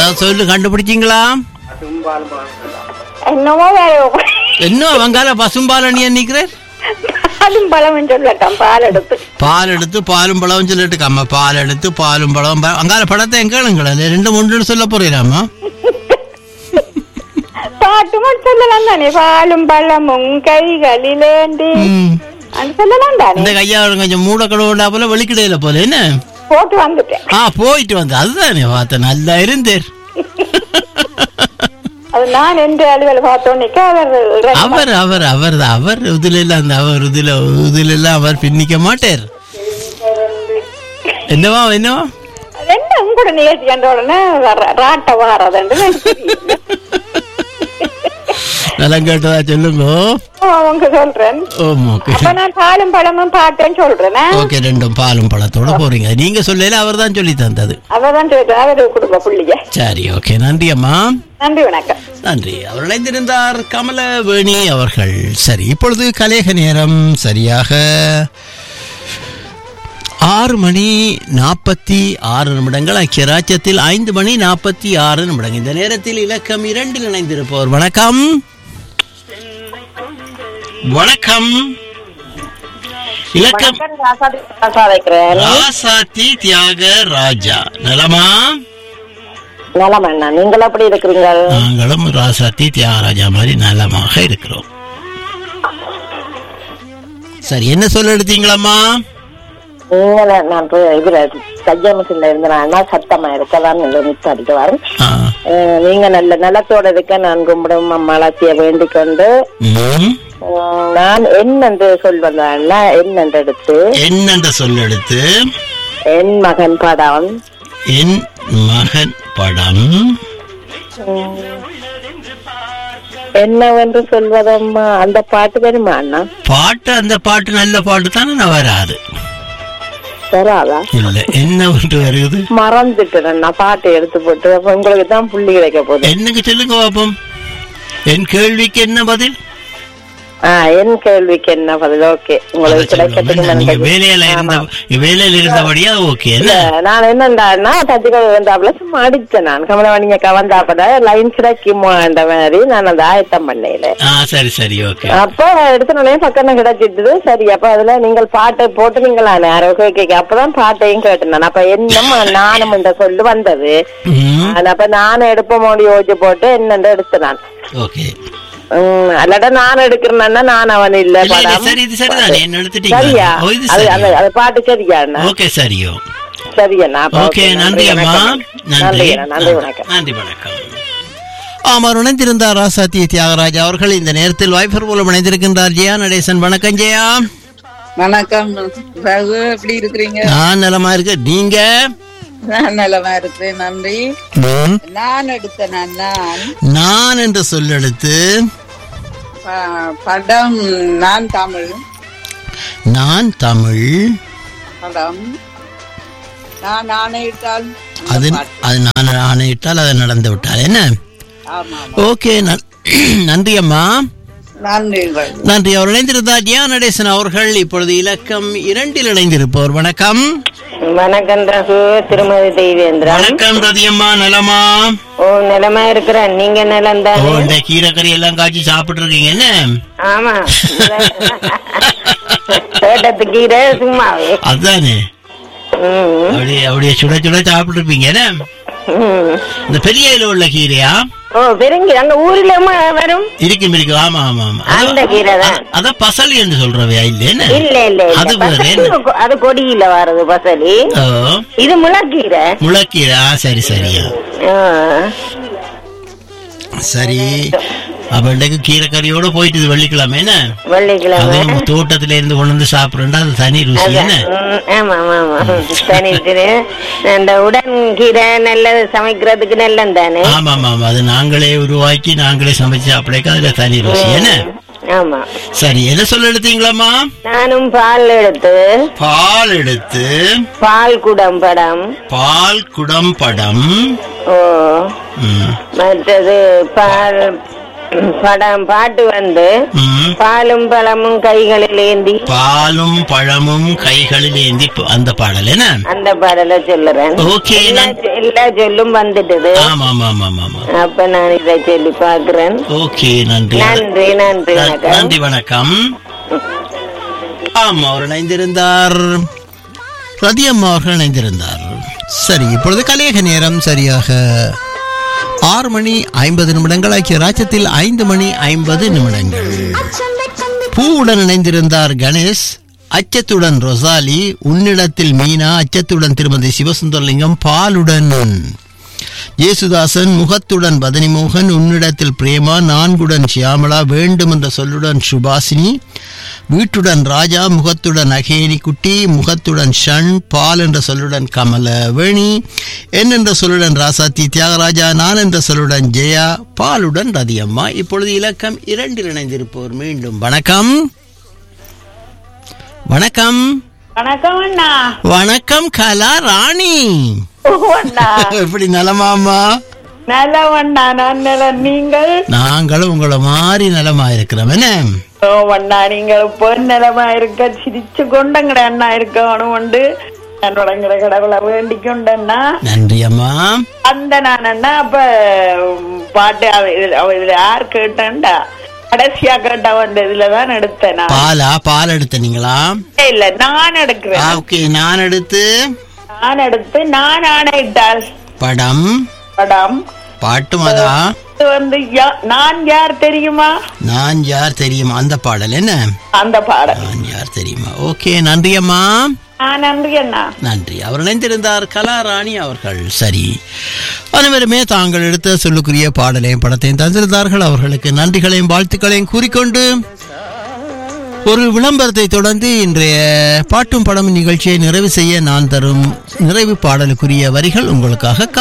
ஏதாவது சொல்லு கண்டுபிடிச்சிங்களா என்னமோ வேற என்ன வங்காள பசும்பால் நீ நிக்கிறேன் பாலும் பழம் சொல்லட்டும் பால் எடுத்து பால் எடுத்து பாலும் பழம் சொல்லிட்டு அம்மா பால் எடுத்து பாலும் பழம் ப- அங்கால படத்தை எங்கேளுங்களே ரெண்டு மூன்று சொல்ல போறீராமா பாட்டு மட்டும் சொல்லலாம் தானே பாலும் பழமும் கைகளிலேந்தி ம். அது சொல்லலாம் தானே இந்த கையா கொஞ்சம் மூட கடவுண்டா போல வெளிக்கிடையில போல என்ன போட்டு வந்துட்டேன் ஆ போயிட்டு வந்து அதுதானே பார்த்தேன் நல்லா இருந்தேர் அது நான் என்று அலுவல பார்த்தோன்னிக்க அவர் ரெண்டு அவர் அவர் அவர் அவர் இதுல எல்லாம் அந்த அவர் இதுல இதுல எல்லாம் அவர் பின்னிக்க மாட்டார் என்னவா என்னவா ரெண்டு கூட நிகழ்ச்சி கண்ட உடனே வர- ராட்ட வாரதுன்னு எனக்கு தெரியும். நலம் கேட்டதா சொல்லுங்க ஓ, அவங்க சொல்றேன் ஓம் ஓகே அப்ப நான் பாலும் பழமும் பாட்டேன்னு சொல்றேன் ஓகே ரெண்டும் பாலும் பழத்தோட போறீங்க நீங்க சொல்லல அவர் தான் சொல்லி தந்தது அவதான் சொல்றேன் அவரு குடும்ப புள்ளிய சரி ஓகே நன்றி அம்மா நன்றி வணக்கம் நன்றி அவர் இணைந்திருந்தார் கமலவேணி அவர்கள் சரி இப்பொழுது கலேக நேரம் சரியாக ஆறு மணி நாற்பத்தி ஆறு நிமிடங்கள் ஐக்கிய ராஜ்யத்தில் ஐந்து மணி நாற்பத்தி ஆறு நிமிடங்கள் இந்த நேரத்தில் இலக்கம் இரண்டில் இணைந்திருப்பவர் வணக்கம் வணக்கம் இலக்கம் ராசாத்தி தியாக ராஜா நலமா நலம் அண்ணா நீங்கள் எப்படி இருக்கிறீங்க நாங்களும் ராசாத்தி தியாகராஜா மாதிரி நலமாக இருக்கிறோம் சரி என்ன சொல்ல எடுத்தீங்களம்மா நீங்கள நான் போய் இதுல கையமசில இருந்தேன்னா சத்தமா இருக்கதான் மிச்சம் அடிக்க வரும் ஆ. அஹ் நீங்க நல்ல நலத்தோட இருக்க நான் கும்பிடும் அம்மாளாச்சிய வேண்டிக் கொண்டு ம். உம், நான் என்னென்று சொல்வதா என்னென்று எடுத்து என்னென்ற சொல்ல எடுத்து என் மகன் படம் என் மகன் படம் உம், என்னவென்று சொல்வதம்மா அந்த பாட்டு வருமா அண்ணா பாட்டு அந்த பாட்டு நல்ல பாட்டு தானே வராது வராதா இல்ல என்ன ஒன்று வருது மறந்துட்டேன் அண்ணா பாட்டை எடுத்து போட்டு அப்ப உங்களுக்கு தான் புள்ளி கிடைக்க போகுது என்னங்க சொல்லுங்க பாப்போம் என் கேள்விக்கு என்ன பதில் ஆ என் கேள்விக்கு என்ன பதில் ஓகே உங்களுக்கு அதை சொல்லுங்க. கிடைக்கிறதுக்கு என்ன, நீங்க நன்றி. வேலையில இருந்த ஆமா. வேலையில இருந்தபடியா ஓகே இல்ல, என்ன நான் என்னண்டான்னா தச்சுக்கள் வந்தாப்புல சும்மா அடிச்சேன் நான் கமலவாணிங்க கவந்தாப்பட லைன் சிடக்கிமோன்ற மாதிரி நான் அந்த ஆயத்தம் பண்ணல ஆ சரி சரி ஓகே அப்ப எடுத்தனே பக்கம் கிடைச்சிட்டு சரி அப்ப அதுல நீங்கள் பாட்டை போட்டு நீங்களா ஆரோக்கிய கேட்க அப்பதான் பாட்டையும் கேட்டேன் நான் அப்ப என்னமா நானும் இந்த சொல்லு வந்தது ம். ஆனா, அப்ப நானும் எடுப்போமோடி யோசிச்சு போட்டு என்னண்டு எடுத்து நான் ஓகே உம் அல்லாட்டா நான் எடுக்கிறேன்னா நான் அவன் இல்ல இல்ல, இல்ல, படம் சரி இது சரிதானே என்ன எடுத்துட்டீங்க சரியா ஓ இது அது சரி அந்த அது பாட்டு சரியா அண்ணா ஓகே சரியோ சரியா அப்ப ஓகே நன்றி அம்மா வணக்கம். நன்றி நன்றி அண்ணா, நன்றி வணக்கம் நன்றி வணக்கம் ஆமாம் இணைந்திருந்தார் ராசாத்தி தியாகராஜ் அவர்கள் இந்த நேரத்தில் வாய்ப்பர் மூலம் இணைந்திருக்கின்றார் ஜெயா நடேசன் வணக்கம் ஜெயா வணக்கம் ரகு எப்படி இருக்கிறீங்க நான் நலமா இருக்கு நீங்க நான் நலமா இருக்கிறேன் நன்றி ம். நான் எடுத்த நான் நான் நான் என்று சொல்லெடுத்து ப- படம் நான் தமிழ் நான் தமிழ் படம் நான் ஆணையிட்டால் இந்த அது பாட்டு. அது நான் ஆணையிட்டால் அது நடந்து விட்டால் என்ன ஆமா ஓகே நன்- நன்றி அம்மா நன்றி ரகு. நன்றி அவர் இணைந்திருந்தார் ஜியா நடேசன் அவர்கள் இப்பொழுது இலக்கம் இரண்டில் இணைந்திருப்பவர் வணக்கம் வணக்கம் ரகு திருமதி தெய்வேந்திரன் வணக்கம் ரதியம்மா நலமா ஓ நிலமா இருக்கிறேன் நீங்க நிலம் ஓ தானே இந்த கீரைக்கறி எல்லாம் காய்ச்சி சாப்பிட்டு இருக்கீங்க என்ன ஆமா தோட்டத்து கீரை சும்மாவே அதுதானே ம், அப்படியே அப்படியே சுட சுட சாப்பிட்டு இருப்பீங்க என்ன ம். இந்த பெரிய இல உள்ள கீரையா ஓ பெருங்கி அங்க ஊர்ல ம- வரும் இருக்கும் இருக்கும் ஆமா ஆமா ஆமா அந்த கீரை தான் அத- அத பசலி என்று சொல்றவையா இல்ல என்ன இல்ல இல்ல அது இல்ல வேற பசலி என்ன? கொ- அது கொடியில வர்றது பசலி ஓ இது முளக்கீரை முளக்கீரை ஆ சரி சரியா ஆ. சரி அப்ப இன்றைக்கு கீரைக்கறியோட போயிட்டு இது வெள்ளிக்கிழமை என்ன வெள்ளிக்கிழமை அதுவும் தோட்டத்துல இருந்து கொண்டு வந்து சாப்பிடுறா அது தனி ருசி என்ன அதான். ம், ஆமா ஆமா ஆமா தனிட்டு அந்த உடன் கீரை நல்லது சமைக்கிறதுக்கு நல்லம் தானே ஆமா ஆமா ஆமா அது நாங்களே உருவாக்கி நாங்களே சமைச்சு சாப்பிடக்க அதுல தனி ருசி என்ன ஆமா சரி என்ன சொல்ல எடுத்தீங்களாம்மா நானும் பால் எடுத்து பால் எடுத்து பால் குடம் படம் பால் குடம் படம் ஓ ம், மற்றது பால் படம் பாட்டு வந்து ம். பாலும் பழமும் கைகளில் ஏந்தி பாலும் பழமும் கைகளில் ஏந்தி ப- அந்த பாடல் என்ன அந்த பாடலை சொல்லுறேன் ஓகே எல்லா நான் சொ- எல்லா சொல்லும் வந்துட்டுது ஆமா ஆமா ஆமா ஆமா ஆமா அப்ப நான் இதை சொல்லி பாக்குறேன் ஓகே நன்றி நன்றி நன்றி ந- வணக்கம் நன்றி வணக்கம் ஆமா அவர் இணைந்திருந்தார் ரதியம்மா அவர்கள் இணைந்திருந்தார் சரி இப்பொழுது கலேக நேரம் சரியாக ஆறு மணி ஐம்பது நிமிடங்கள் ஆகிய ராஜ்யத்தில் ஐந்து மணி ஐம்பது நிமிடங்கள் பூவுடன் இணைந்திருந்தார் கணேஷ் அச்சத்துடன் ரொசாலி உன்னிடத்தில் மீனா அச்சத்துடன் திருமதி சிவசுந்தரலிங்கம் பாலுடன் இயேசுதாசன் முகத்துடன் பதனிமோகன் உன்னிடத்தில் பிரேமா நான்குடன் ஷியாமளா வேண்டும் என்ற சொல்லுடன் சுபாசினி வீட்டுடன் ராஜா முகத்துடன் அகேனி குட்டி முகத்துடன் ஷண் பால் என்ற சொல்லுடன் கமலவேணி என் என்ற சொல்லுடன் ராசாத்தி தியாகராஜா நான் என்ற சொல்லுடன் ஜெயா பாலுடன் ரதியம்மா இப்பொழுது இலக்கம் இரண்டில் இணைந்திருப்போர் மீண்டும் வணக்கம் வணக்கம் வணக்கம் அண்ணா வணக்கம் கலா ராணி ஓ அண்ணா எப்படி நலமாமா நல்ல அண்ணா நான் நல்ல நீங்கள் நாங்களும் உங்களை மாதிரி நலமா இருக்கிறோம் என்ன ஓ அண்ணா நீங்கள் இப்போ நிலமா இருக்க சிரிச்சு கொண்டங்கட அண்ணா இருக்கணும் உண்டு நான் தொடங்குற கடவுளை வேண்டிக் கொண்டண்ணா நன்றி அம்மா அந்த நான் அண்ணா அப்ப உம், பாட்டு அவ- இதுல- அவ இதுல யார் கேட்டேன்டா கடைசியா கேட்டா வந்த இதுலதான் எடுத்தேன் நான். பாலா பால் எடுத்தனீங்களா இல்ல நான் எடுக்கிறேன் ஓகே நான் எடுத்து நான் எடுத்து நான் ஆணையிட்டால் படம் படம் பாட்டும் அதா இது வந்து யா- நான் யார் தெரியுமா நான் யார் தெரியுமா அந்த பாடல் என்ன அந்த பாடல் நான் யார் தெரியுமா ஓகே நன்றி அம்மா நான் நன்றி அண்ணா நன்றி அவர் இணைந்திருந்தார் கலாராணி அவர்கள் சரி அனைவருமே தாங்கள் எடுத்த சொல்லுக்குரிய பாடலையும் படத்தையும் தந்திருந்தார்கள் அவர்களுக்கு நன்றிகளையும் வாழ்த்துக்களையும் கூறிக்கொண்டு ஒரு விளம்பரத்தை தொடர்ந்து இன்றைய பாட்டும் படம் நிகழ்ச்சியை நிறைவு செய்ய நான் தரும் நிறைவு பாடலுக்குரிய வரிகள் உங்களுக்காக